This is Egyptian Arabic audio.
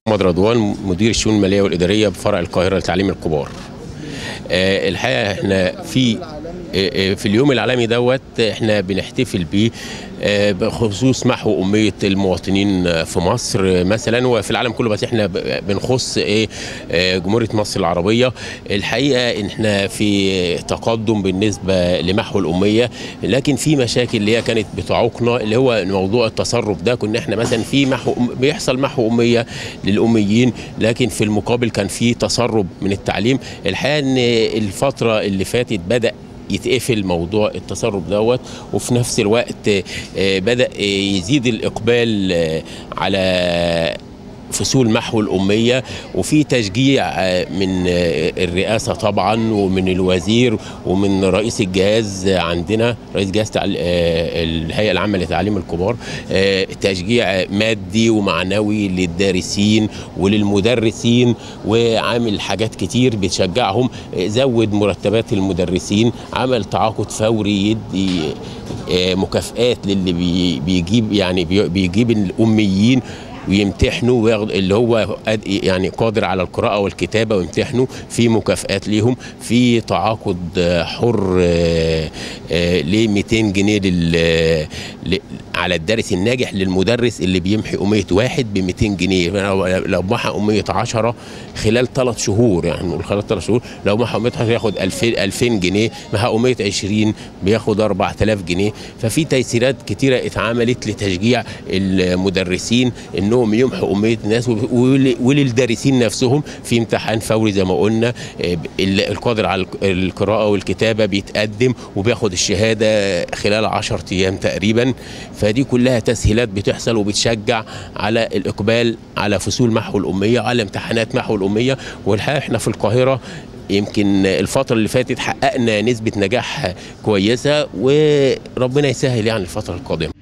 محمد رضوان مدير الشؤون الماليه والاداريه بفرع القاهره لتعليم الكبار. آه، الحقيقه احنا في آه، آه، في اليوم العالمي دوت احنا بنحتفل بيه آه، بخصوص محو اميه المواطنين آه، في مصر آه، مثلا وفي العالم كله بس احنا ب- بنخص ايه آه، جمهوريه مصر العربيه الحقيقه ان احنا في تقدم بالنسبه لمحو الاميه لكن في مشاكل اللي هي كانت بتعوقنا اللي هو موضوع التصرف ده كنا احنا مثلا في محو بيحصل محو اميه للاميين لكن في المقابل كان في تسرب من التعليم الحقيقه ان الفتره اللي فاتت بدا يتقفل موضوع التسرب دوت وفي نفس الوقت آه، بدا آه، يزيد الاقبال آه، على فصول محو الأمية وفي تشجيع آه، من آه، الرئاسة طبعا ومن الوزير ومن رئيس الجهاز عندنا رئيس جهاز تعل... آه، الهيئة العامة لتعليم الكبار آه، تشجيع مادي ومعنوي للدارسين وللمدرسين وعامل حاجات كتير بتشجعهم آه، زود مرتبات المدرسين عمل تعاقد فوري يدي آه، مكافآت للي بي- بيجيب يعني بي- بيجيب الأميين ويمتحنوا وياخد اللي هو قاد- يعني قادر على القراءة والكتابة ويمتحنوا في مكافآت ليهم في تعاقد آه، حر ل 200 جنيه لل ل- على الدارس الناجح للمدرس اللي بيمحي أمية واحد ب 200 جنيه لو- لو محى أمية 10 خلال ثلاث شهور يعني نقول خلال ثلاث شهور لو محى أمية 10 ياخد 2000 2000 جنيه محى أمية 20 بياخد 4000 جنيه ففي تيسيرات كتيرة اتعملت لتشجيع المدرسين انهم يمحوا اميه الناس ول- وللدارسين نفسهم في امتحان فوري زي ما قلنا آه، ال- القادر على الق- القراءه والكتابه بيتقدم وبياخد الشهاده خلال 10 ايام تقريبا فدي كلها تسهيلات بتحصل وبتشجع على الاقبال على فصول محو الاميه على امتحانات محو الاميه والحقيقه احنا في القاهره يمكن الفترة اللي فاتت حققنا نسبة نجاح كويسة وربنا يسهل يعني الفترة القادمة